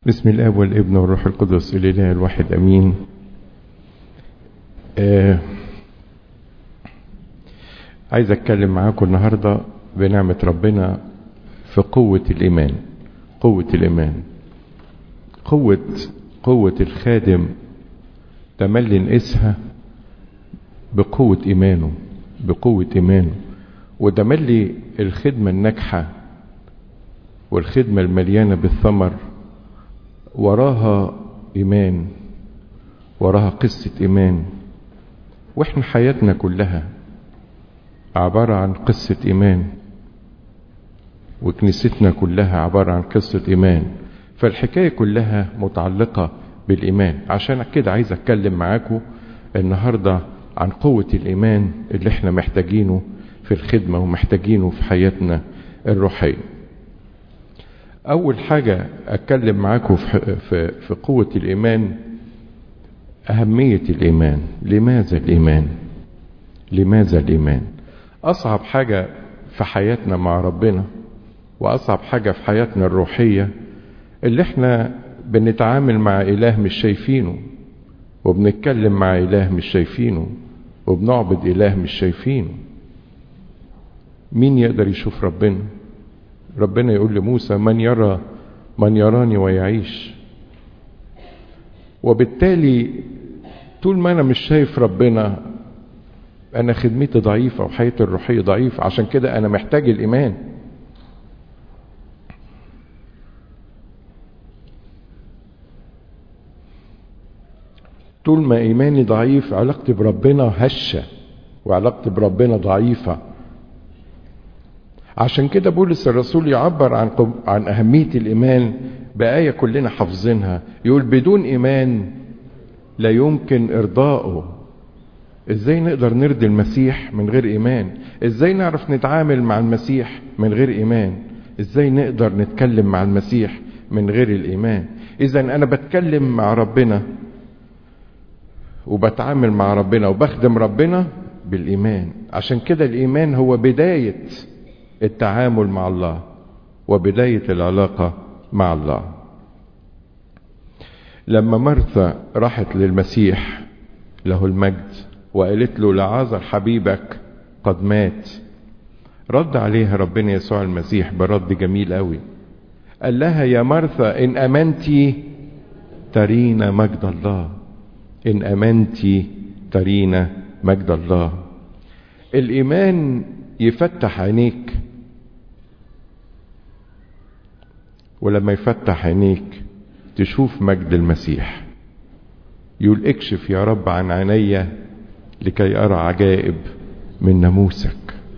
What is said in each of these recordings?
بسم الاب والابن والروح القدس الاله الواحد امين آه عايز اتكلم معاكم النهارده بنعمه ربنا في قوه الايمان قوه الايمان قوه قوه الخادم تملي نقيسها بقوه ايمانه بقوه ايمانه وتملي الخدمه الناجحه والخدمه المليانه بالثمر وراها ايمان وراها قصه ايمان واحنا حياتنا كلها عباره عن قصه ايمان وكنيستنا كلها عباره عن قصه ايمان فالحكايه كلها متعلقه بالايمان عشان كده عايز اتكلم معاكم النهارده عن قوه الايمان اللي احنا محتاجينه في الخدمه ومحتاجينه في حياتنا الروحيه أول حاجة أتكلم معاكم في, في, في قوة الإيمان أهمية الإيمان لماذا الإيمان لماذا الإيمان أصعب حاجة في حياتنا مع ربنا وأصعب حاجة في حياتنا الروحية اللي احنا بنتعامل مع إله مش شايفينه وبنتكلم مع إله مش شايفينه وبنعبد إله مش شايفينه مين يقدر يشوف ربنا ربنا يقول لموسى من يرى من يراني ويعيش وبالتالي طول ما انا مش شايف ربنا انا خدمتي ضعيفه وحياتي الروحيه ضعيفه عشان كده انا محتاج الايمان طول ما ايماني ضعيف علاقتي بربنا هشه وعلاقتي بربنا ضعيفه عشان كده بولس الرسول يعبر عن عن أهمية الإيمان بآية كلنا حافظينها يقول بدون إيمان لا يمكن إرضائه إزاي نقدر نرضي المسيح من غير إيمان إزاي نعرف نتعامل مع المسيح من غير إيمان إزاي نقدر نتكلم مع المسيح من غير الإيمان إذا أنا بتكلم مع ربنا وبتعامل مع ربنا وبخدم ربنا بالإيمان عشان كده الإيمان هو بداية التعامل مع الله وبداية العلاقة مع الله لما مرثا راحت للمسيح له المجد وقالت له لعازر حبيبك قد مات رد عليها ربنا يسوع المسيح برد جميل قوي قال لها يا مرثا ان امنتي ترين مجد الله ان امنتي ترين مجد الله الايمان يفتح عينيك ولما يفتح عينيك تشوف مجد المسيح يقول اكشف يا رب عن عيني لكي ارى عجائب من ناموسك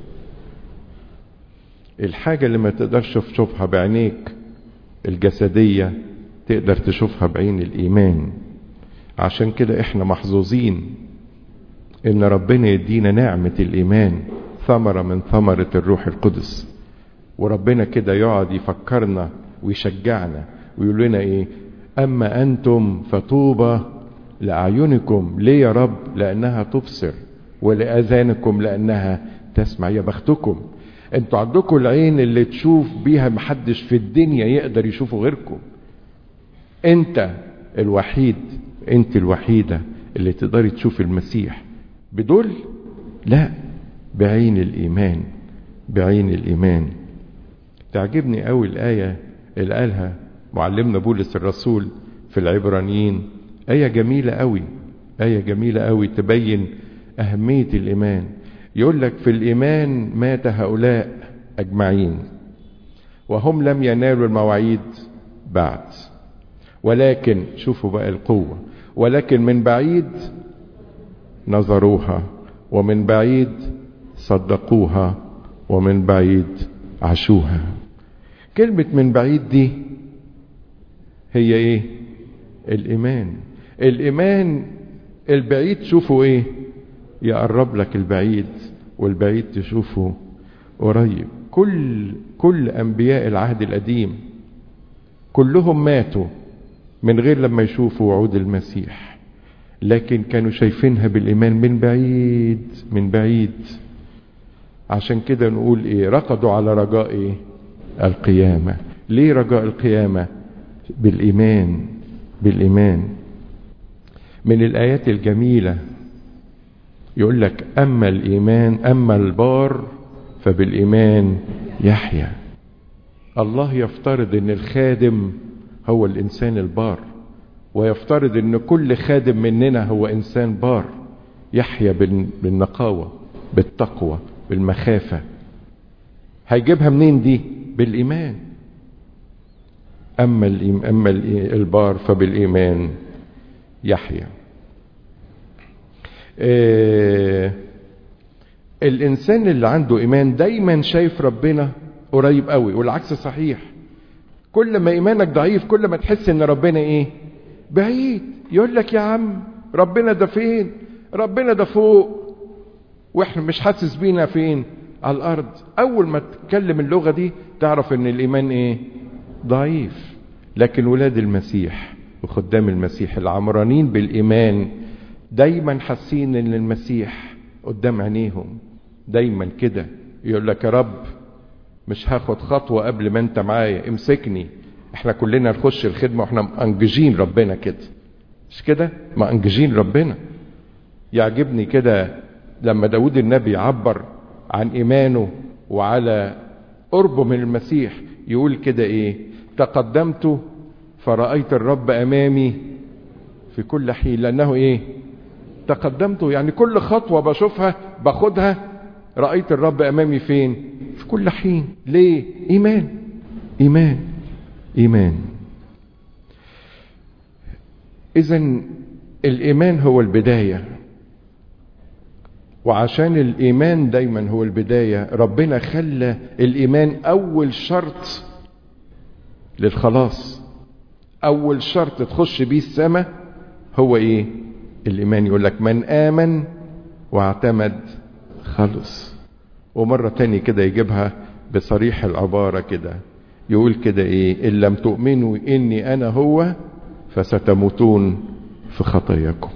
الحاجة اللي ما تقدرش تشوفها بعينيك الجسدية تقدر تشوفها بعين الإيمان عشان كده احنا محظوظين ان ربنا يدينا نعمة الإيمان ثمرة من ثمرة الروح القدس وربنا كده يقعد يفكرنا ويشجعنا ويقول لنا ايه اما انتم فطوبى لاعينكم ليه يا رب لانها تبصر ولاذانكم لانها تسمع يا بختكم انتوا عندكم العين اللي تشوف بيها محدش في الدنيا يقدر يشوفه غيركم انت الوحيد انت الوحيدة اللي تقدري تشوف المسيح بدول لا بعين الايمان بعين الايمان تعجبني قوي الايه اللي قالها معلمنا بولس الرسول في العبرانيين ايه جميله قوي ايه جميله قوي تبين اهميه الايمان يقول لك في الايمان مات هؤلاء اجمعين وهم لم ينالوا المواعيد بعد ولكن شوفوا بقى القوه ولكن من بعيد نظروها ومن بعيد صدقوها ومن بعيد عاشوها كلمة من بعيد دي هي ايه الايمان الايمان البعيد تشوفه ايه يقرب لك البعيد والبعيد تشوفه قريب كل كل انبياء العهد القديم كلهم ماتوا من غير لما يشوفوا وعود المسيح لكن كانوا شايفينها بالايمان من بعيد من بعيد عشان كده نقول ايه رقدوا على رجاء ايه القيامة ليه رجاء القيامة بالإيمان بالإيمان من الآيات الجميلة يقول لك أما الإيمان أما البار فبالإيمان يحيا الله يفترض أن الخادم هو الإنسان البار ويفترض أن كل خادم مننا هو إنسان بار يحيا بالنقاوة بالتقوى بالمخافة هيجيبها منين دي بالإيمان أما أما البار فبالإيمان يحيا إيه الإنسان اللي عنده إيمان دايما شايف ربنا قريب قوي والعكس صحيح كل ما إيمانك ضعيف كل ما تحس إن ربنا إيه بعيد يقول لك يا عم ربنا ده فين ربنا ده فوق واحنا مش حاسس بينا فين على الارض اول ما تتكلم اللغه دي تعرف ان الايمان ايه ضعيف لكن ولاد المسيح وخدام المسيح العمرانين بالايمان دايما حاسين ان المسيح قدام عينيهم دايما كده يقول لك يا رب مش هاخد خطوه قبل ما انت معايا امسكني احنا كلنا نخش الخدمه واحنا مأنججين ربنا كده مش كده مأنججين ربنا يعجبني كده لما داود النبي عبر عن ايمانه وعلى قربه من المسيح يقول كده ايه تقدمت فرأيت الرب امامي في كل حين لانه ايه تقدمت يعني كل خطوة بشوفها باخدها رأيت الرب امامي فين في كل حين ليه ايمان ايمان ايمان اذا الايمان هو البدايه وعشان الايمان دايما هو البدايه ربنا خلى الايمان اول شرط للخلاص اول شرط تخش بيه السماء هو ايه الايمان يقول لك من امن واعتمد خلص ومره تاني كده يجيبها بصريح العباره كده يقول كده ايه ان لم تؤمنوا اني انا هو فستموتون في خطاياكم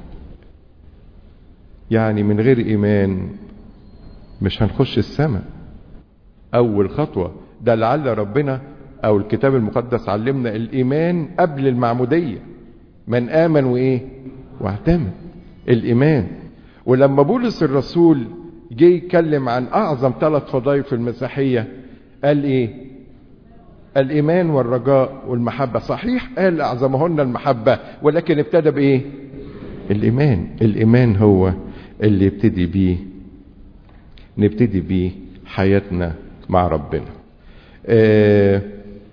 يعني من غير ايمان مش هنخش السماء اول خطوه ده لعل ربنا او الكتاب المقدس علمنا الايمان قبل المعموديه من امن وايه واعتمد الايمان ولما بولس الرسول جه يتكلم عن اعظم ثلاث فضائل في المسيحيه قال ايه الايمان والرجاء والمحبه صحيح قال اعظمهن المحبه ولكن ابتدى بايه الايمان الايمان هو اللي يبتدي بيه نبتدي بيه حياتنا مع ربنا آه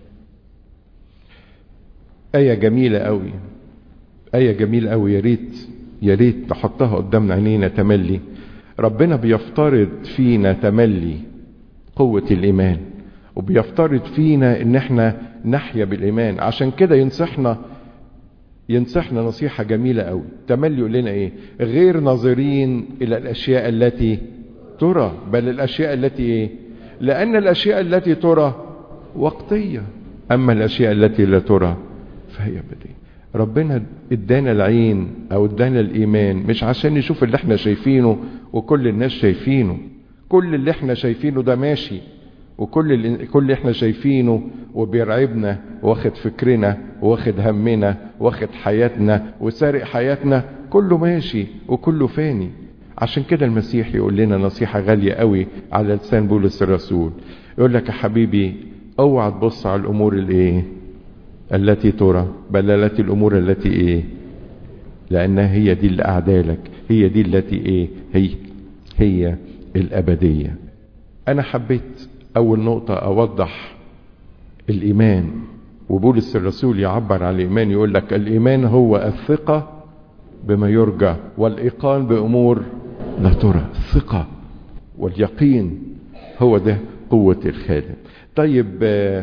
آية جميلة قوي آية جميلة قوي يا ريت يا ريت تحطها قدامنا عينينا تملي ربنا بيفترض فينا تملي قوة الإيمان وبيفترض فينا إن احنا نحيا بالإيمان عشان كده ينصحنا ينصحنا نصيحة جميلة قوي تملي يقول لنا ايه غير ناظرين الى الاشياء التي ترى بل الاشياء التي ايه لان الاشياء التي ترى وقتية اما الاشياء التي لا ترى فهي بديهية ربنا ادانا العين او ادانا الايمان مش عشان نشوف اللي احنا شايفينه وكل الناس شايفينه كل اللي احنا شايفينه ده ماشي وكل اللي كل اللي احنا شايفينه وبيرعبنا واخد فكرنا واخد همنا واخد حياتنا وسارق حياتنا كله ماشي وكله فاني عشان كده المسيح يقول لنا نصيحة غالية قوي على لسان بولس الرسول يقول لك يا حبيبي اوعى تبص على الامور الايه التي ترى بل التي الامور التي ايه لانها هي دي اللي اعدالك هي دي التي ايه هي هي الابدية انا حبيت اول نقطة اوضح الايمان وبولس الرسول يعبر عن الايمان يقول لك الايمان هو الثقة بما يرجى والايقان بامور لا ترى الثقة واليقين هو ده قوة الخادم طيب آه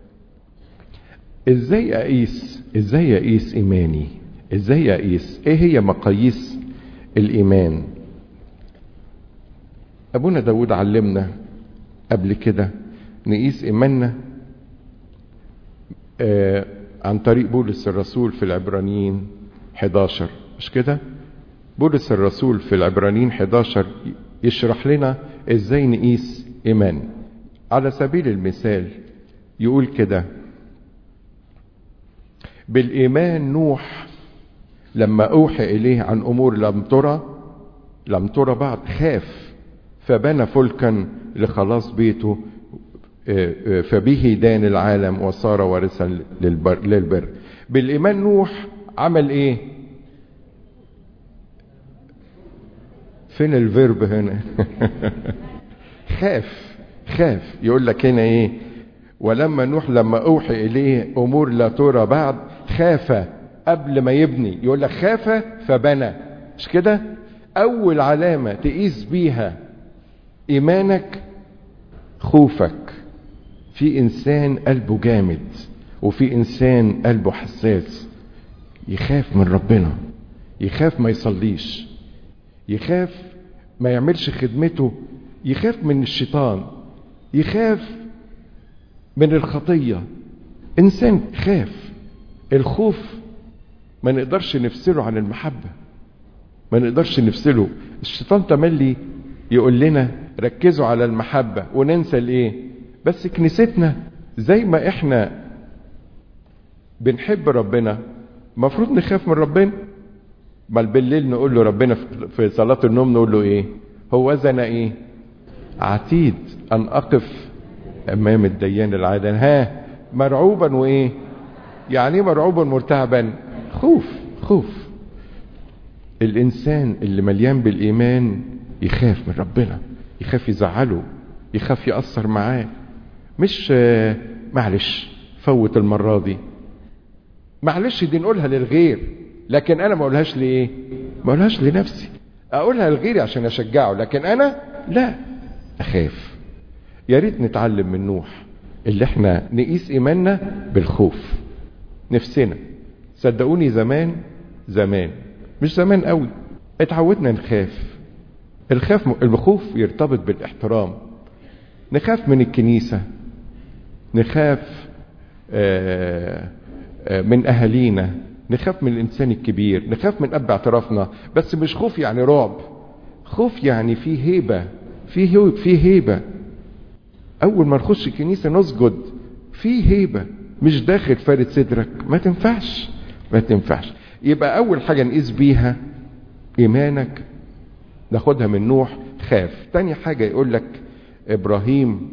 ازاي اقيس ازاي اقيس ايماني ازاي اقيس ايه هي مقاييس الايمان ابونا داود علمنا قبل كده نقيس ايماننا آه عن طريق بولس الرسول في العبرانيين 11 مش كده بولس الرسول في العبرانيين 11 يشرح لنا ازاي نقيس ايمان على سبيل المثال يقول كده بالايمان نوح لما اوحي اليه عن امور لم ترى لم ترى بعد خاف فبنى فلكا لخلاص بيته فبه دان العالم وصار وارثا للبر, للبر بالايمان نوح عمل ايه فين الفيرب هنا خاف خاف يقول لك هنا ايه ولما نوح لما اوحي اليه امور لا ترى بعد خاف قبل ما يبني يقول لك خاف فبنى مش كده اول علامه تقيس بيها ايمانك خوفك في انسان قلبه جامد وفي انسان قلبه حساس يخاف من ربنا يخاف ما يصليش يخاف ما يعملش خدمته يخاف من الشيطان يخاف من الخطيه انسان خاف الخوف ما نقدرش نفصله عن المحبه ما نقدرش نفصله الشيطان تملي يقول لنا ركزوا على المحبه وننسى الايه بس كنيستنا زي ما احنا بنحب ربنا المفروض نخاف من ربنا بل بالليل نقول له ربنا في صلاة النوم نقول له ايه هو زنا ايه عتيد ان اقف امام الديان العادل ها مرعوبا وايه يعني مرعوبا مرتعبا خوف خوف الانسان اللي مليان بالايمان يخاف من ربنا يخاف يزعله يخاف يأثر معاه مش معلش فوت المرة دي معلش دي نقولها للغير لكن انا ما اقولهاش لايه ما اقولهاش لنفسي اقولها لغيري عشان اشجعه لكن انا لا اخاف يا ريت نتعلم من نوح اللي احنا نقيس ايماننا بالخوف نفسنا صدقوني زمان زمان مش زمان قوي اتعودنا نخاف الخاف الخوف يرتبط بالاحترام نخاف من الكنيسة نخاف آآ آآ من أهالينا نخاف من الإنسان الكبير نخاف من أب اعترافنا بس مش خوف يعني رعب خوف يعني فيه هيبة فيه فيه هيبة أول ما نخش الكنيسة نسجد فيه هيبة مش داخل فارد صدرك ما تنفعش ما تنفعش يبقى أول حاجة نقيس بيها إيمانك ناخدها من نوح خاف تاني حاجة يقول لك إبراهيم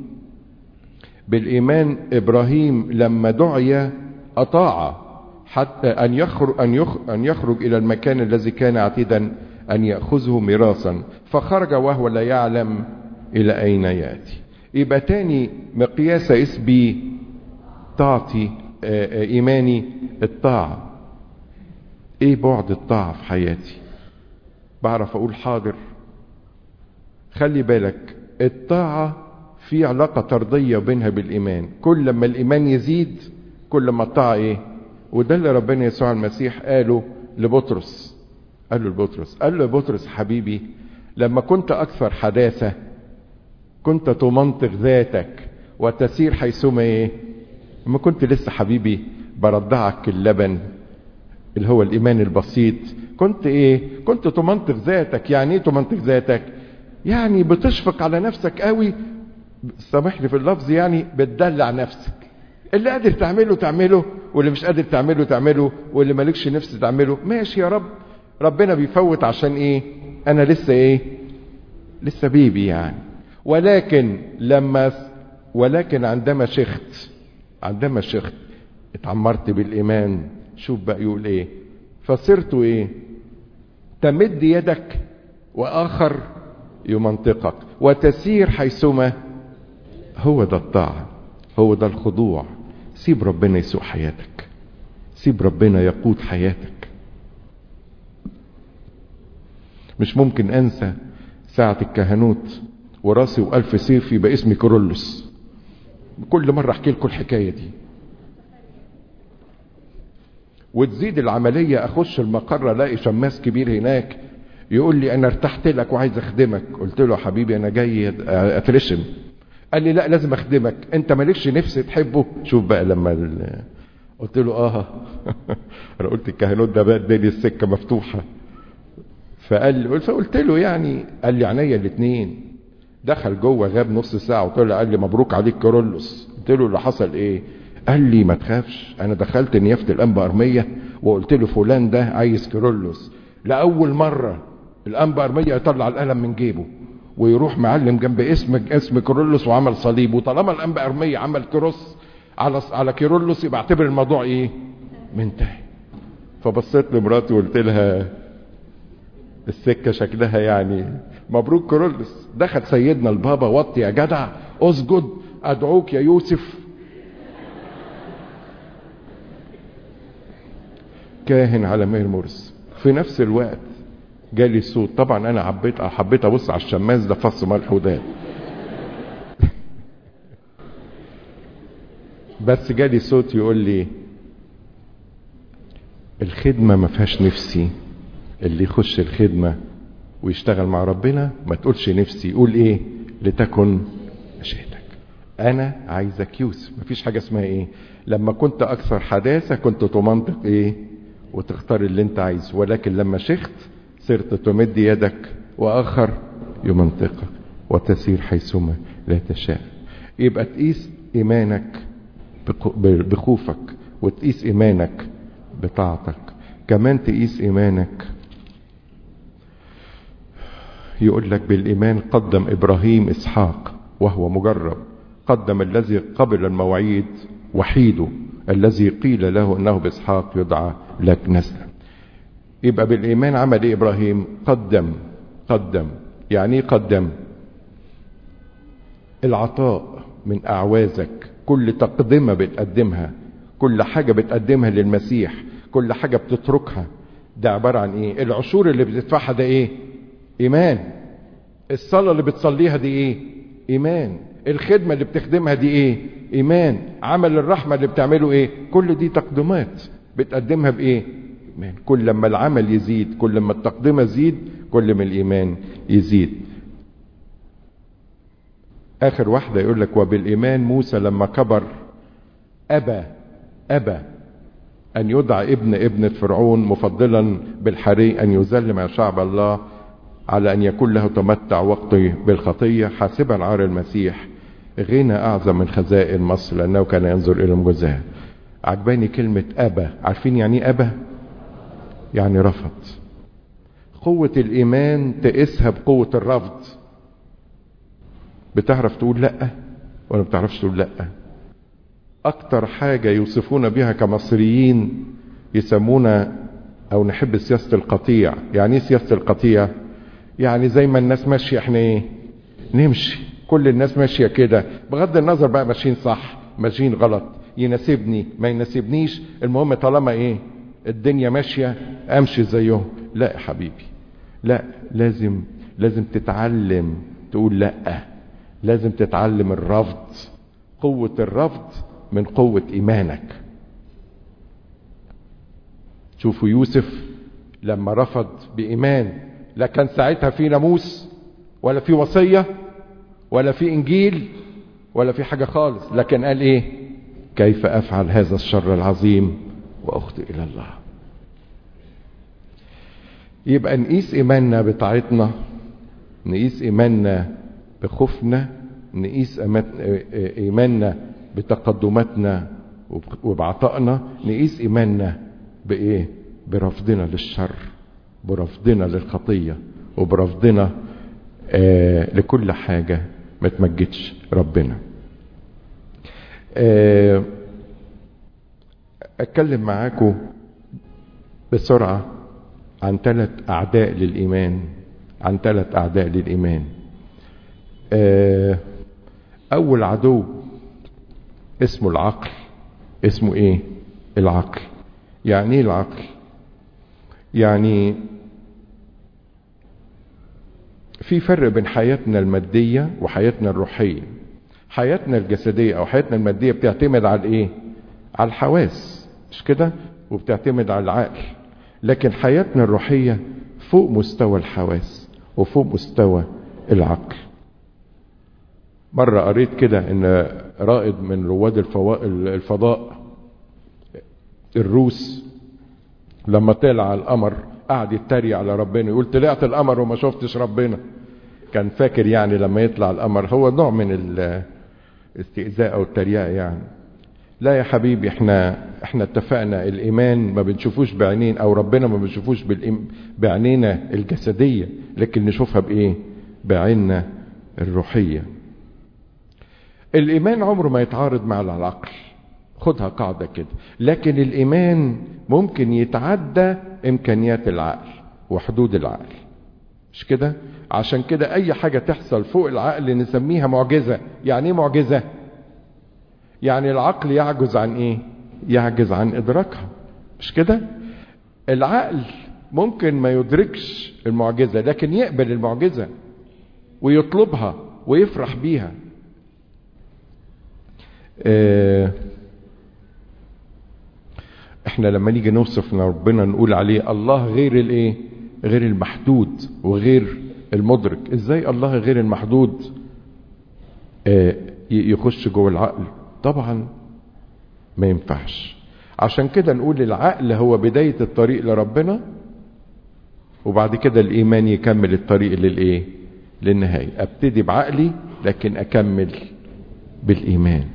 بالإيمان إبراهيم لما دعي أطاع حتى أن يخرج, أن, يخرج أن يخرج إلى المكان الذي كان عتيدا أن يأخذه ميراثا فخرج وهو لا يعلم إلى أين يأتي يبقى تاني مقياس اسبي طاعتي إيماني الطاعة إيه بعد الطاعة في حياتي بعرف أقول حاضر خلي بالك الطاعة في علاقة طردية بينها بالإيمان كل ما الإيمان يزيد كل ما الطاعة إيه وده اللي ربنا يسوع المسيح قاله لبطرس قال له لبطرس قال له بطرس حبيبي لما كنت أكثر حداثة كنت تمنطق ذاتك وتسير حيثما إيه لما كنت لسه حبيبي برضعك اللبن اللي هو الإيمان البسيط كنت إيه كنت تمنطق ذاتك يعني إيه تمنطق ذاتك يعني بتشفق على نفسك قوي سامحني في اللفظ يعني بتدلع نفسك اللي قادر تعمله تعمله واللي مش قادر تعمله تعمله واللي مالكش نفس تعمله ماشي يا رب ربنا بيفوت عشان ايه انا لسه ايه لسه بيبي يعني ولكن لما ولكن عندما شخت عندما شخت اتعمرت بالايمان شوف بقى يقول ايه فصرت ايه تمد يدك واخر يمنطقك وتسير حيثما هو ده الطاعة هو ده الخضوع سيب ربنا يسوق حياتك سيب ربنا يقود حياتك مش ممكن انسى ساعة الكهنوت وراسي والف سيف يبقى اسمي كورولوس كل مرة احكي لكم الحكاية دي وتزيد العملية اخش المقر الاقي شماس كبير هناك يقول لي انا ارتحت لك وعايز اخدمك قلت له حبيبي انا جاي اترشم قال لي لا لازم اخدمك انت مالكش نفس تحبه شوف بقى لما ال... قلت له اه انا قلت الكهنوت ده بقى اداني السكه مفتوحه فقال لي فقلت له يعني قال لي عينيا الاثنين دخل جوه غاب نص ساعه وطلع قال لي مبروك عليك كورولوس قلت له اللي حصل ايه قال لي ما تخافش انا دخلت نيافه الانبا ارميه وقلت له فلان ده عايز كيرلس لاول مره الانبا ارميه يطلع القلم من جيبه ويروح معلم جنب اسم اسم كيرلس وعمل صليب وطالما الانبا ارميه عمل كروس على على كيرلس يبقى اعتبر الموضوع ايه منتهي فبصيت لمراتي وقلت لها السكه شكلها يعني مبروك كيرلس دخل سيدنا البابا وطي يا جدع اسجد ادعوك يا يوسف كاهن على مير مرس في نفس الوقت جالي صوت طبعا انا حبيت حبيت ابص على الشماس ده فص ملح ودان بس جالي صوت يقول لي الخدمة ما فيهاش نفسي اللي يخش الخدمة ويشتغل مع ربنا ما تقولش نفسي يقول ايه لتكن مشيئتك انا عايزك يوسف مفيش حاجة اسمها ايه لما كنت اكثر حداثة كنت تمنطق ايه وتختار اللي انت عايزه ولكن لما شخت صرت تمد يدك واخر يمنطقك وتسير حيثما لا تشاء يبقى تقيس ايمانك بخوفك وتقيس ايمانك بطاعتك كمان تقيس ايمانك يقول لك بالايمان قدم ابراهيم اسحاق وهو مجرب قدم الذي قبل المواعيد وحيده الذي قيل له انه باسحاق يدعى لك نسلا يبقى بالايمان عمل ايه ابراهيم قدم قدم يعني ايه قدم العطاء من اعوازك كل تقدمه بتقدمها كل حاجه بتقدمها للمسيح كل حاجه بتتركها ده عباره عن ايه العشور اللي بتدفعها ده ايه ايمان الصلاه اللي بتصليها دي ايه ايمان الخدمه اللي بتخدمها دي ايه ايمان عمل الرحمه اللي بتعمله ايه كل دي تقدمات بتقدمها بايه ايمان كل لما العمل يزيد كل لما التقدمه تزيد كل ما الايمان يزيد اخر واحده يقول لك وبالايمان موسى لما كبر ابى ابى ان يدعى ابن ابنة فرعون مفضلا بالحري ان يذل مع شعب الله على ان يكون له تمتع وقتي بالخطية حاسبا عار المسيح غنى اعظم من خزائن مصر لانه كان ينظر الى المجزاه عجباني كلمة ابى عارفين يعني ايه ابى يعني رفض قوة الايمان تقيسها بقوة الرفض بتعرف تقول لا ولا بتعرفش تقول لا اكتر حاجة يوصفونا بها كمصريين يسمونا او نحب سياسة القطيع يعني ايه سياسة القطيع يعني زي ما الناس ماشية احنا ايه نمشي كل الناس ماشية كده بغض النظر بقى ماشيين صح ماشيين غلط يناسبني ما يناسبنيش المهم طالما ايه الدنيا ماشية امشي زيهم لا يا حبيبي لا لازم لازم تتعلم تقول لا لازم تتعلم الرفض قوة الرفض من قوة ايمانك شوفوا يوسف لما رفض بايمان لا كان ساعتها في ناموس ولا في وصية ولا في انجيل ولا في حاجة خالص لكن قال ايه كيف افعل هذا الشر العظيم واخطئ الى الله يبقى نقيس ايماننا بطاعتنا نقيس ايماننا بخوفنا نقيس ايماننا بتقدماتنا وبعطائنا نقيس ايماننا بايه برفضنا للشر برفضنا للخطيه وبرفضنا آه لكل حاجه ما تمجدش ربنا آه اتكلم معاكم بسرعه عن ثلاث اعداء للايمان عن ثلاث اعداء للايمان آه اول عدو اسمه العقل اسمه ايه العقل يعني ايه العقل يعني في فرق بين حياتنا المادية وحياتنا الروحية حياتنا الجسدية او حياتنا المادية بتعتمد على ايه على الحواس مش كده وبتعتمد على العقل لكن حياتنا الروحية فوق مستوى الحواس وفوق مستوى العقل مرة قريت كده ان رائد من رواد الفضاء الروس لما طلع على القمر قعد يتريق على ربنا يقول طلعت القمر وما شفتش ربنا كان فاكر يعني لما يطلع القمر هو نوع من الاستئذاء او التريقة يعني لا يا حبيبي احنا احنا اتفقنا الايمان ما بنشوفوش بعينين او ربنا ما بنشوفوش بالإيم بعينينا الجسدية لكن نشوفها بايه بعيننا الروحية الايمان عمره ما يتعارض مع العقل خدها قاعدة كده لكن الايمان ممكن يتعدى امكانيات العقل وحدود العقل مش كده عشان كده اي حاجة تحصل فوق العقل نسميها معجزة يعني ايه معجزة يعني العقل يعجز عن ايه يعجز عن ادراكها مش كده العقل ممكن ما يدركش المعجزة لكن يقبل المعجزة ويطلبها ويفرح بيها اه احنا لما نيجي نوصف ربنا نقول عليه الله غير الايه غير المحدود وغير المدرك ازاي الله غير المحدود اه يخش جوه العقل طبعا ما ينفعش عشان كده نقول العقل هو بداية الطريق لربنا وبعد كده الإيمان يكمل الطريق للإيه للنهاية أبتدي بعقلي لكن أكمل بالإيمان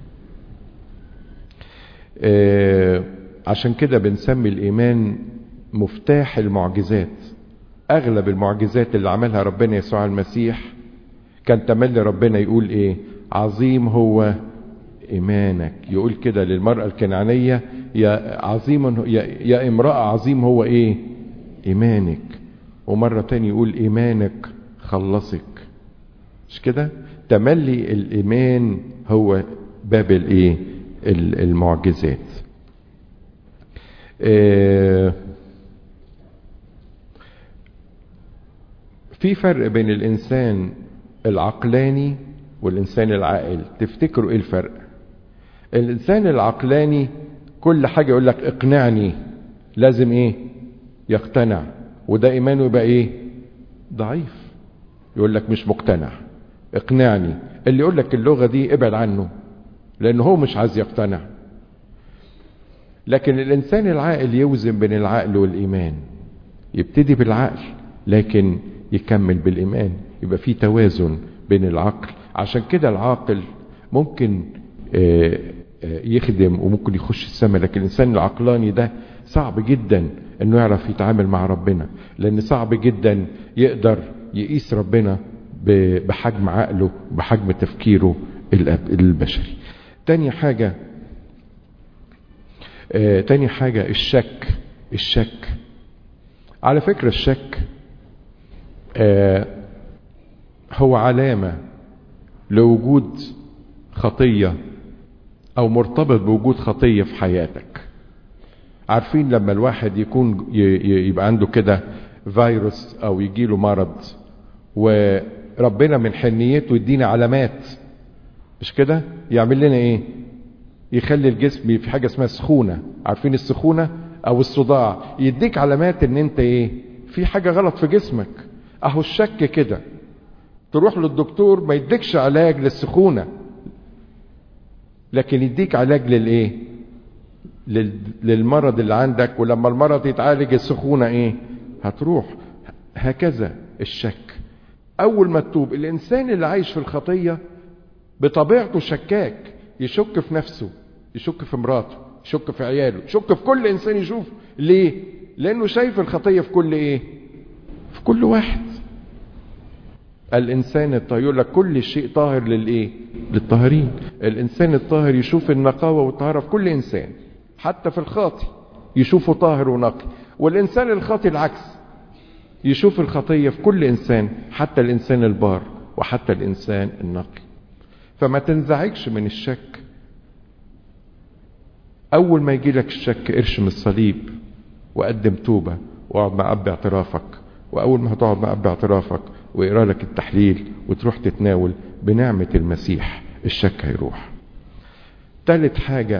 آه عشان كده بنسمي الإيمان مفتاح المعجزات أغلب المعجزات اللي عملها ربنا يسوع المسيح كان تملي ربنا يقول إيه عظيم هو إيمانك يقول كده للمرأة الكنعانية يا عظيم يا, يا امرأة عظيم هو إيه إيمانك ومرة تاني يقول إيمانك خلصك مش كده تملي الإيمان هو باب الإيه المعجزات آه في فرق بين الإنسان العقلاني والإنسان العاقل تفتكروا إيه الفرق الإنسان العقلاني كل حاجة يقول لك اقنعني لازم إيه يقتنع وده إيمانه يبقى إيه ضعيف يقول لك مش مقتنع اقنعني اللي يقول لك اللغة دي ابعد عنه لأنه هو مش عايز يقتنع لكن الإنسان العاقل يوزن بين العقل والإيمان يبتدي بالعقل لكن يكمل بالإيمان يبقى في توازن بين العقل عشان كده العاقل ممكن يخدم وممكن يخش السماء لكن الإنسان العقلاني ده صعب جدا انه يعرف يتعامل مع ربنا لان صعب جدا يقدر يقيس ربنا بحجم عقله بحجم تفكيره البشري تاني حاجة آه تاني حاجة الشك الشك على فكرة الشك آه هو علامة لوجود خطية او مرتبط بوجود خطية في حياتك عارفين لما الواحد يكون يبقى عنده كده فيروس او يجيله مرض وربنا من حنيته يدينا علامات مش كده يعمل لنا ايه يخلي الجسم في حاجة اسمها سخونة عارفين السخونة او الصداع يديك علامات ان انت ايه في حاجة غلط في جسمك اهو الشك كده تروح للدكتور ما يديكش علاج للسخونة لكن يديك علاج للايه للمرض اللي عندك ولما المرض يتعالج السخونة ايه هتروح هكذا الشك اول ما تتوب الانسان اللي عايش في الخطية بطبيعته شكاك يشك في نفسه يشك في مراته يشك في عياله يشك في كل انسان يشوف ليه لانه شايف الخطية في كل ايه في كل واحد الانسان الطاهر يقول لك كل شيء طاهر للايه للطاهرين الانسان الطاهر يشوف النقاوة والطهارة في كل انسان حتى في الخاطي يشوفه طاهر ونقي والإنسان الخاطي العكس يشوف الخطية في كل إنسان حتى الإنسان البار وحتى الإنسان النقي فما تنزعجش من الشك أول ما يجي لك الشك ارشم الصليب وقدم توبة واقعد مع أب اعترافك وأول ما هتقعد مع أب اعترافك ويقرأ لك التحليل وتروح تتناول بنعمة المسيح الشك هيروح ثالث حاجة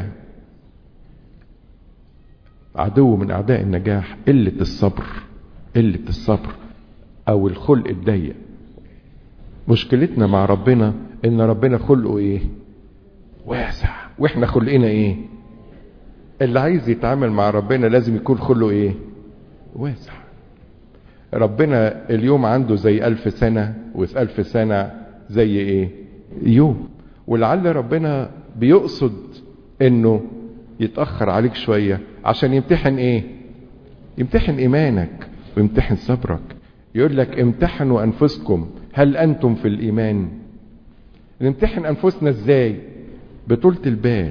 عدو من اعداء النجاح قلة الصبر قلة الصبر او الخلق الضيق مشكلتنا مع ربنا ان ربنا خلقه ايه واسع واحنا خلقنا ايه اللي عايز يتعامل مع ربنا لازم يكون خلقه ايه واسع ربنا اليوم عنده زي الف سنة وفي الف سنة زي ايه يوم ولعل ربنا بيقصد انه يتأخر عليك شوية عشان يمتحن ايه يمتحن ايمانك ويمتحن صبرك يقول لك امتحنوا انفسكم هل انتم في الايمان نمتحن انفسنا ازاي بطولة البال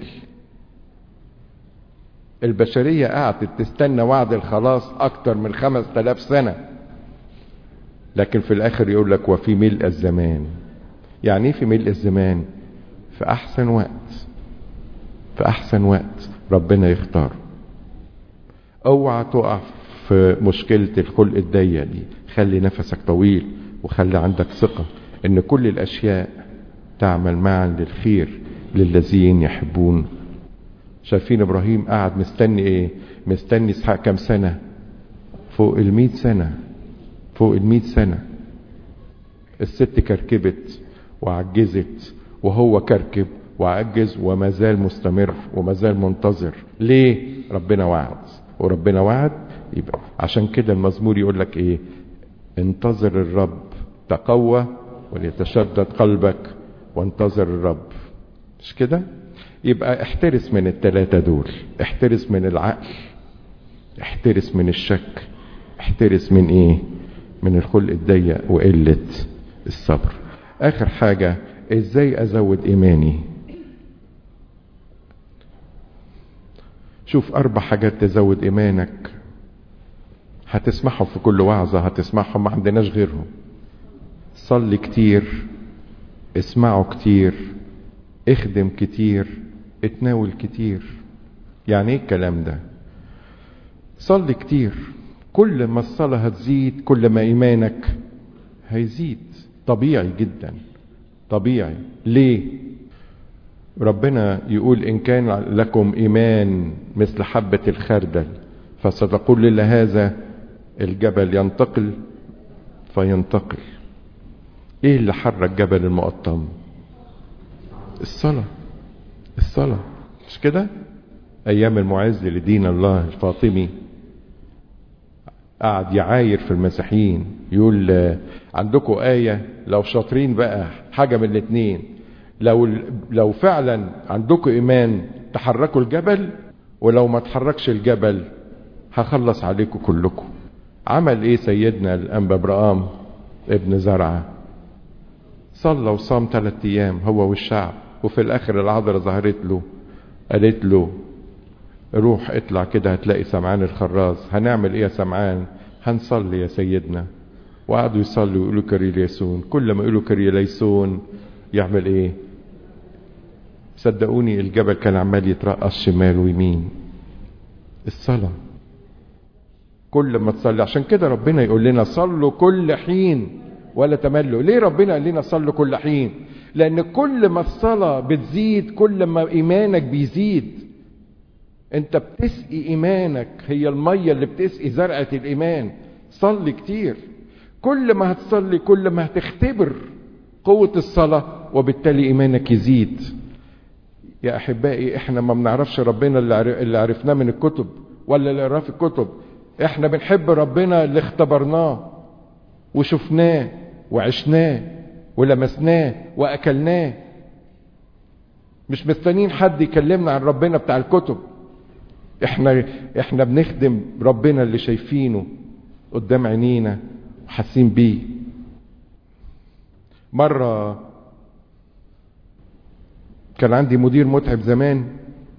البشرية قعدت تستنى وعد الخلاص اكتر من خمس تلاف سنة لكن في الاخر يقول لك وفي ملء الزمان يعني ايه في ملء الزمان في احسن وقت في احسن وقت ربنا يختار اوعى تقع في مشكلة الخلق الضيق دي خلي نفسك طويل وخلي عندك ثقة ان كل الاشياء تعمل معا للخير للذين يحبون شايفين ابراهيم قاعد مستني ايه مستني اسحاق كام سنة فوق المئة سنة فوق المئة سنة الست كركبت وعجزت وهو كركب وعجز وما زال مستمر وما زال منتظر ليه ربنا وعد وربنا وعد يبقى عشان كده المزمور يقول لك ايه انتظر الرب تقوى وليتشدد قلبك وانتظر الرب مش كده يبقى احترس من التلاتة دول احترس من العقل احترس من الشك احترس من ايه من الخلق الضيق وقلة الصبر اخر حاجة ازاي ازود ايماني شوف اربع حاجات تزود ايمانك هتسمعهم في كل وعظة هتسمعهم ما عندناش غيرهم صلي كتير اسمعوا كتير اخدم كتير اتناول كتير يعني ايه الكلام ده صلي كتير كل ما الصلاة هتزيد كل ما ايمانك هيزيد طبيعي جدا طبيعي ليه ربنا يقول ان كان لكم ايمان مثل حبة الخردل فستقول لهذا الجبل ينتقل فينتقل ايه اللي حرك جبل المقطم الصلاة الصلاة مش كده ايام المعز لدين الله الفاطمي قعد يعاير في المسيحيين يقول عندكم آية لو شاطرين بقى حاجة من الاتنين لو لو فعلا عندكم إيمان تحركوا الجبل ولو ما تحركش الجبل هخلص عليكم كلكم عمل ايه سيدنا الانبا برقام ابن زرعه صلى وصام ثلاثة ايام هو والشعب وفي الاخر العذراء ظهرت له قالت له روح اطلع كده هتلاقي سمعان الخراز هنعمل ايه يا سمعان هنصلي يا سيدنا وقعدوا يصلوا ويقولوا كريليسون كل ما يقولوا كريليسون يعمل ايه صدقوني الجبل كان عمال يترقص شمال ويمين الصلاة كل ما تصلي عشان كده ربنا يقول لنا صلوا كل حين ولا تملوا ليه ربنا قال لنا صلوا كل حين لان كل ما الصلاة بتزيد كل ما ايمانك بيزيد انت بتسقي ايمانك هي المية اللي بتسقي زرعة الايمان صلي كتير كل ما هتصلي كل ما هتختبر قوة الصلاة وبالتالي ايمانك يزيد يا احبائي احنا ما بنعرفش ربنا اللي عرفناه من الكتب ولا اللي قراه في الكتب احنا بنحب ربنا اللي اختبرناه وشفناه وعشناه ولمسناه واكلناه مش مستنيين حد يكلمنا عن ربنا بتاع الكتب احنا احنا بنخدم ربنا اللي شايفينه قدام عينينا وحاسين بيه مرة كان عندي مدير متعب زمان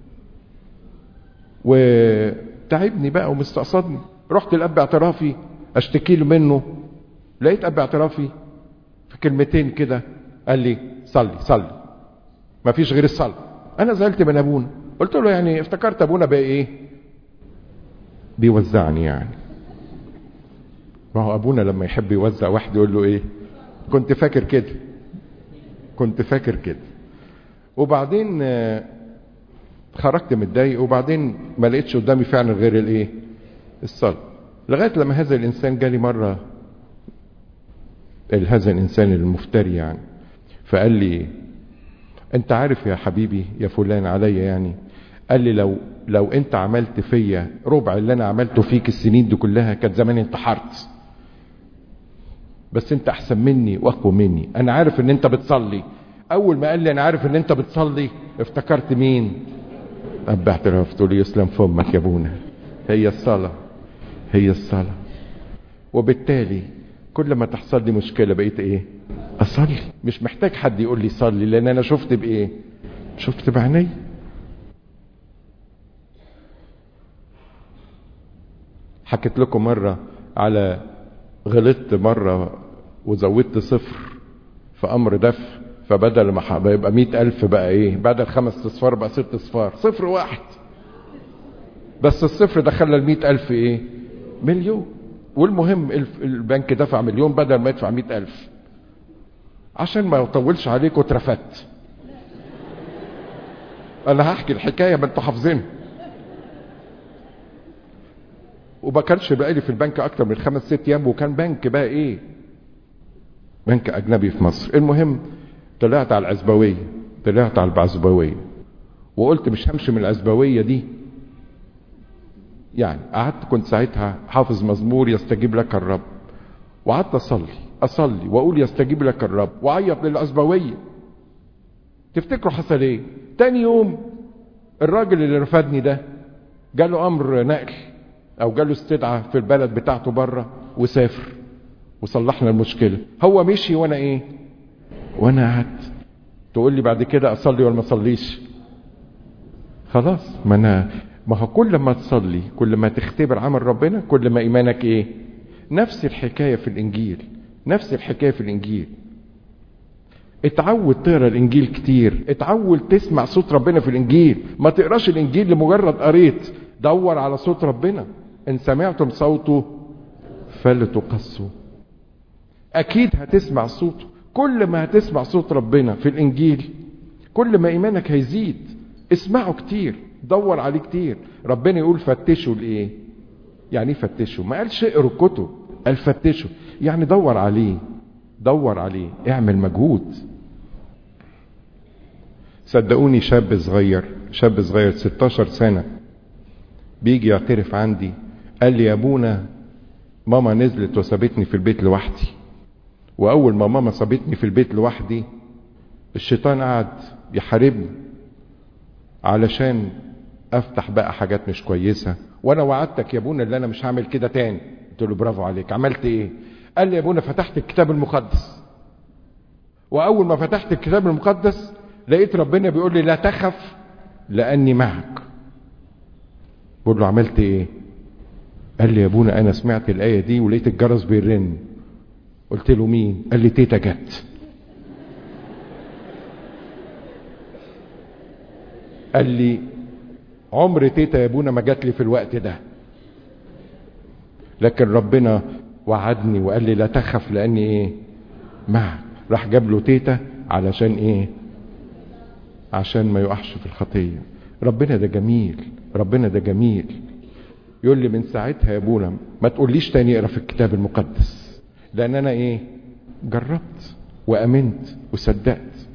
وتعبني بقى ومستقصدني رحت لأب اعترافي اشتكي له منه لقيت أب اعترافي في كلمتين كده قال لي صلي صلي ما فيش غير الصلاة انا زعلت من ابونا قلت له يعني افتكرت ابونا بقى ايه بيوزعني يعني ما هو ابونا لما يحب يوزع واحد يقول له ايه كنت فاكر كده كنت فاكر كده وبعدين خرجت متضايق وبعدين ما لقيتش قدامي فعلا غير الايه الصلاه لغايه لما هذا الانسان جالي مره هذا الانسان المفتري يعني فقال لي انت عارف يا حبيبي يا فلان عليا يعني قال لي لو لو انت عملت فيا ربع اللي انا عملته فيك السنين دي كلها كان زماني انتحرت بس انت احسن مني واقوى مني انا عارف ان انت بتصلي اول ما قال لي انا عارف ان انت بتصلي افتكرت مين اب اعتراف تقول لي يسلم فمك يا ابونا هي الصلاه هي الصلاه وبالتالي كل ما تحصل لي مشكله بقيت ايه اصلي مش محتاج حد يقول لي صلي لان انا شفت بايه شفت بعيني حكيت لكم مرة على غلطت مرة وزودت صفر في أمر دفع فبدل ما يبقى مئة ألف بقى إيه بدل خمس أصفار بقى ست أصفار صفر واحد بس الصفر ده خلى المئة ألف إيه مليون والمهم البنك دفع مليون بدل ما يدفع مئة ألف عشان ما يطولش عليك واترفدت انا هحكي الحكايه ما انتوا حافظينها وما كانش بقى لي في البنك اكتر من خمس ست ايام وكان بنك بقى ايه بنك اجنبي في مصر المهم طلعت على العزبويه طلعت على العزبويه وقلت مش همشي من العزبويه دي يعني قعدت كنت ساعتها حافظ مزمور يستجيب لك الرب وقعدت اصلي اصلي واقول يستجيب لك الرب واعيط للعزبويه تفتكروا حصل ايه تاني يوم الراجل اللي رفدني ده جاله امر نقل او جاله استدعاء في البلد بتاعته بره وسافر وصلحنا المشكله هو مشي وانا ايه وانا قعدت تقول لي بعد كده اصلي ولا ما اصليش خلاص ما انا ما هو كل ما تصلي كل ما تختبر عمل ربنا كل ما ايمانك ايه نفس الحكايه في الانجيل نفس الحكايه في الانجيل اتعود تقرا الانجيل كتير اتعود تسمع صوت ربنا في الانجيل ما تقراش الانجيل لمجرد قريت دور على صوت ربنا ان سمعتم صوته فلتقصوا اكيد هتسمع صوته كل ما هتسمع صوت ربنا في الانجيل كل ما ايمانك هيزيد اسمعه كتير دور عليه كتير ربنا يقول فتشوا الايه يعني ايه فتشوا ما قالش اقروا الكتب قال فتشوا يعني دور عليه دور عليه اعمل مجهود صدقوني شاب صغير شاب صغير 16 سنة بيجي يعترف عندي قال لي يا ابونا ماما نزلت وسابتني في البيت لوحدي واول ما ماما سابتني في البيت لوحدي الشيطان قعد يحاربني علشان افتح بقى حاجات مش كويسة وانا وعدتك يا ابونا اللي انا مش هعمل كده تاني قلت له برافو عليك عملت ايه قال لي يا ابونا فتحت الكتاب المقدس واول ما فتحت الكتاب المقدس لقيت ربنا بيقول لي لا تخف لاني معك بقول له عملت ايه قال لي يا ابونا انا سمعت الايه دي ولقيت الجرس بيرن قلت له مين قال لي تيتا جت قال لي عمر تيتا يا ابونا ما جات لي في الوقت ده لكن ربنا وعدني وقال لي لا تخف لاني ايه معك راح جاب له تيتا علشان ايه عشان ما يقعش في الخطيه ربنا ده جميل ربنا ده جميل يقول لي من ساعتها يا ابونا ما تقوليش تاني اقرا في الكتاب المقدس لان انا ايه جربت وامنت وصدقت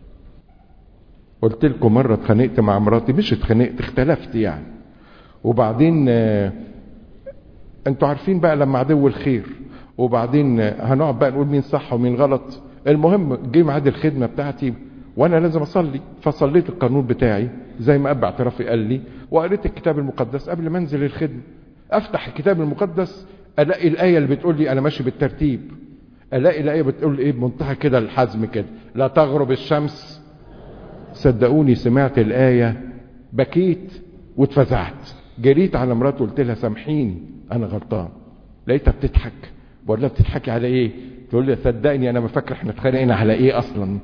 قلت لكم مره اتخانقت مع مراتي مش اتخانقت اختلفت يعني وبعدين آه انتوا عارفين بقى لما عدو الخير وبعدين هنقعد بقى نقول مين صح ومين غلط المهم جه ميعاد الخدمه بتاعتي وانا لازم اصلي فصليت القانون بتاعي زي ما اب اعترافي قال لي وقريت الكتاب المقدس قبل ما انزل الخدمه افتح الكتاب المقدس الاقي الايه اللي بتقول لي انا ماشي بالترتيب الاقي الايه بتقول ايه بمنتهى كده الحزم كده لا تغرب الشمس صدقوني سمعت الايه بكيت واتفزعت جريت على مراتي قلت لها سامحيني انا غلطان لقيتها بتضحك بقول لها بتضحكي على ايه تقول لي صدقني انا ما فاكر احنا اتخانقنا على ايه اصلا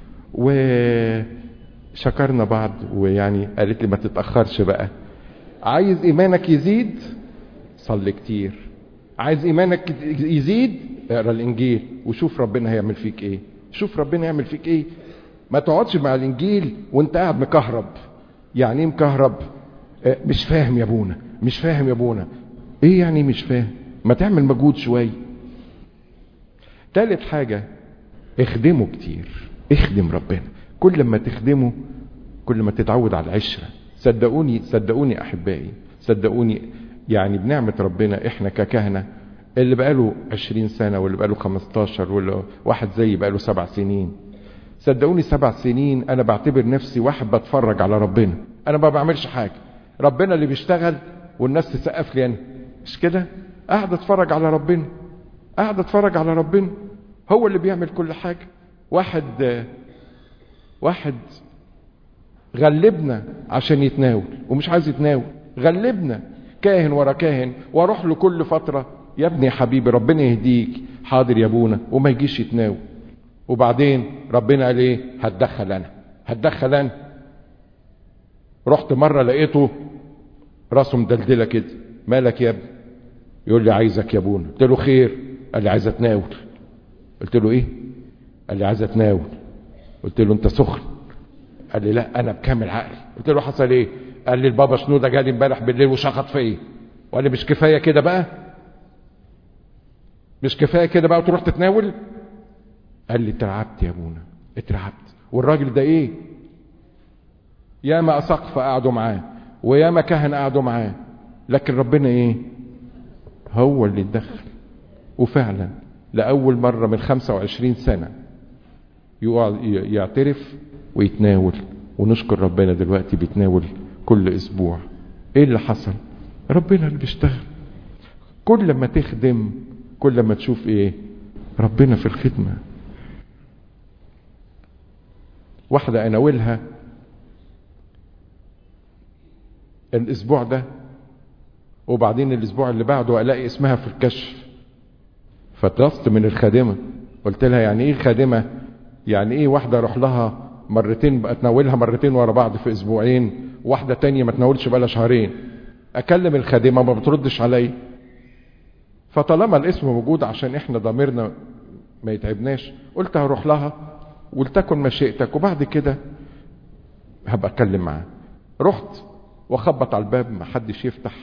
وشكرنا بعض ويعني قالت لي ما تتاخرش بقى عايز ايمانك يزيد صلي كتير عايز ايمانك يزيد اقرا الانجيل وشوف ربنا هيعمل فيك ايه شوف ربنا يعمل فيك ايه ما تقعدش مع الانجيل وانت قاعد مكهرب يعني ايه مكهرب اه مش فاهم يا ابونا مش فاهم يا ابونا ايه يعني مش فاهم ما تعمل مجهود شويه تالت حاجه اخدمه كتير اخدم ربنا كل ما تخدمه كل ما تتعود على العشره صدقوني صدقوني احبائي صدقوني يعني بنعمه ربنا احنا ككهنه اللي بقاله 20 سنه واللي بقاله 15 واللي واحد زيي بقاله سبع سنين صدقوني سبع سنين انا بعتبر نفسي واحد بتفرج على ربنا انا ما بعملش حاجه ربنا اللي بيشتغل والناس تسقف لي انا مش كده قاعد اتفرج على ربنا قاعد اتفرج على ربنا هو اللي بيعمل كل حاجه واحد واحد غلبنا عشان يتناول ومش عايز يتناول غلبنا كاهن ورا كاهن واروح له كل فتره يا ابني يا حبيبي ربنا يهديك حاضر يا ابونا وما يجيش يتناول وبعدين ربنا قال ايه هتدخل انا هتدخل انا رحت مره لقيته راسه مدلدله كده مالك يا ابني يقول لي عايزك يا ابونا قلت له خير قال لي عايز اتناول قلت له ايه قال لي عايز اتناول قلت له انت سخن قال لي لا انا بكامل عقلي قلت له حصل ايه قال لي البابا شنوده جالي امبارح بالليل وشخط فيا وقال لي مش كفايه كده بقى مش كفايه كده بقى وتروح تتناول قال لي اترعبت يا ابونا اترعبت والراجل ده ايه ياما اساقفه قعدوا معاه وياما كهنه قعدوا معاه لكن ربنا ايه هو اللي اتدخل وفعلا لأول مرة من 25 سنة يعترف ويتناول ونشكر ربنا دلوقتي بيتناول كل أسبوع إيه اللي حصل؟ ربنا اللي بيشتغل كل ما تخدم كل ما تشوف إيه؟ ربنا في الخدمة واحدة أناولها الأسبوع ده وبعدين الأسبوع اللي بعده ألاقي اسمها في الكشف فطلبت من الخادمة قلت لها يعني ايه خادمة يعني ايه واحدة اروح لها مرتين اتناولها مرتين ورا بعض في اسبوعين واحدة تانية ما تناولش بقالها شهرين اكلم الخادمة ما بتردش عليا فطالما الاسم موجود عشان احنا ضميرنا ما يتعبناش قلت هروح لها ولتكن مشيئتك وبعد كده هبقى اتكلم معاها رحت واخبط على الباب ما حدش يفتح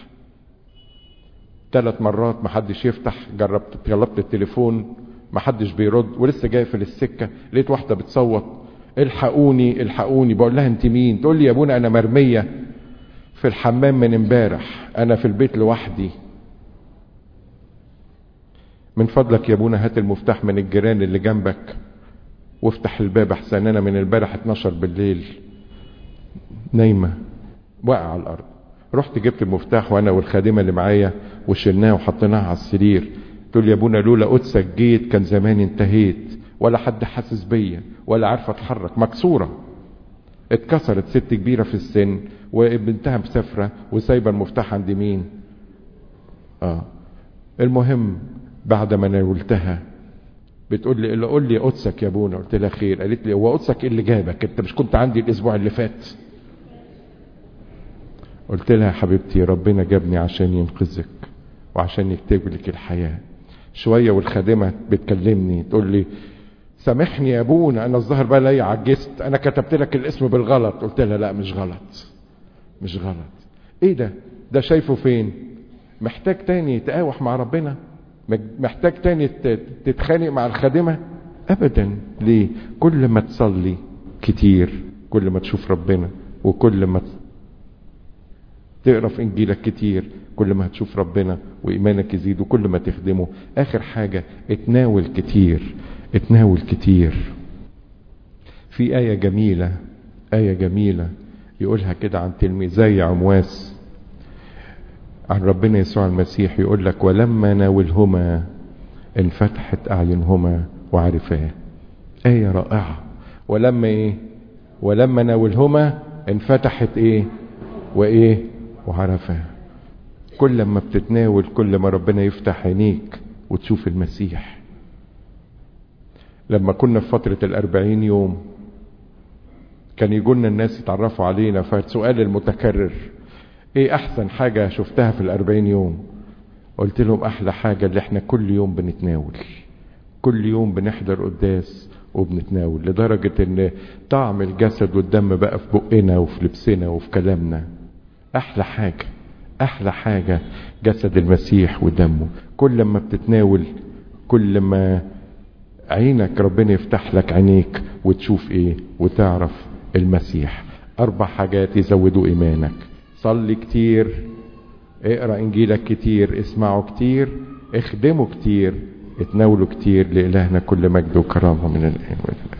ثلاث مرات ما حدش يفتح جربت طلبت التليفون ما حدش بيرد ولسه جاي في السكه لقيت واحده بتصوت الحقوني الحقوني بقول لها انت مين تقول لي يا ابونا انا مرميه في الحمام من امبارح انا في البيت لوحدي من فضلك يا ابونا هات المفتاح من الجيران اللي جنبك وافتح الباب احسن انا من امبارح 12 بالليل نايمه واقع على الارض رحت جبت المفتاح وانا والخادمه اللي معايا وشلناه وحطيناه على السرير تقول يا ابونا لولا قدسك جيت كان زمان انتهيت ولا حد حاسس بيا ولا عارفه اتحرك مكسوره اتكسرت ست كبيره في السن وبنتها مسافره وسايبه المفتاح عند مين اه المهم بعد ما ناولتها بتقول لي قول لي قدسك يا ابونا قلت لها خير قالت لي هو قدسك ايه اللي جابك انت مش كنت عندي الاسبوع اللي فات قلت لها يا حبيبتي ربنا جابني عشان ينقذك وعشان يكتب لك الحياة شوية والخادمة بتكلمني تقول لي سامحني يا ابونا انا الظاهر بقى لي عجزت انا كتبت لك الاسم بالغلط قلت لها لا مش غلط مش غلط ايه ده ده شايفه فين محتاج تاني تقاوح مع ربنا محتاج تاني تتخانق مع الخادمة ابدا ليه كل ما تصلي كتير كل ما تشوف ربنا وكل ما تقرا في انجيلك كتير كل ما هتشوف ربنا وايمانك يزيد وكل ما تخدمه اخر حاجة اتناول كتير اتناول كتير في آية جميلة آية جميلة يقولها كده عن تلميذي عمواس عن ربنا يسوع المسيح يقول لك ولما ناولهما انفتحت أعينهما وعرفاه آية رائعة ولما إيه ولما ناولهما انفتحت إيه وإيه وعرفاه كل ما بتتناول كل ما ربنا يفتح عينيك وتشوف المسيح لما كنا في فترة الأربعين يوم كان يقولنا الناس يتعرفوا علينا فالسؤال المتكرر ايه احسن حاجة شفتها في الأربعين يوم قلت لهم احلى حاجة اللي احنا كل يوم بنتناول كل يوم بنحضر قداس وبنتناول لدرجة ان طعم الجسد والدم بقى في بقنا وفي لبسنا وفي كلامنا احلى حاجة احلى حاجة جسد المسيح ودمه كل ما بتتناول كل ما عينك ربنا يفتح لك عينيك وتشوف ايه وتعرف المسيح اربع حاجات يزودوا ايمانك صلي كتير اقرا انجيلك كتير اسمعه كتير اخدمه كتير اتناولوا كتير لإلهنا كل مجد وكرامة من الآن والآن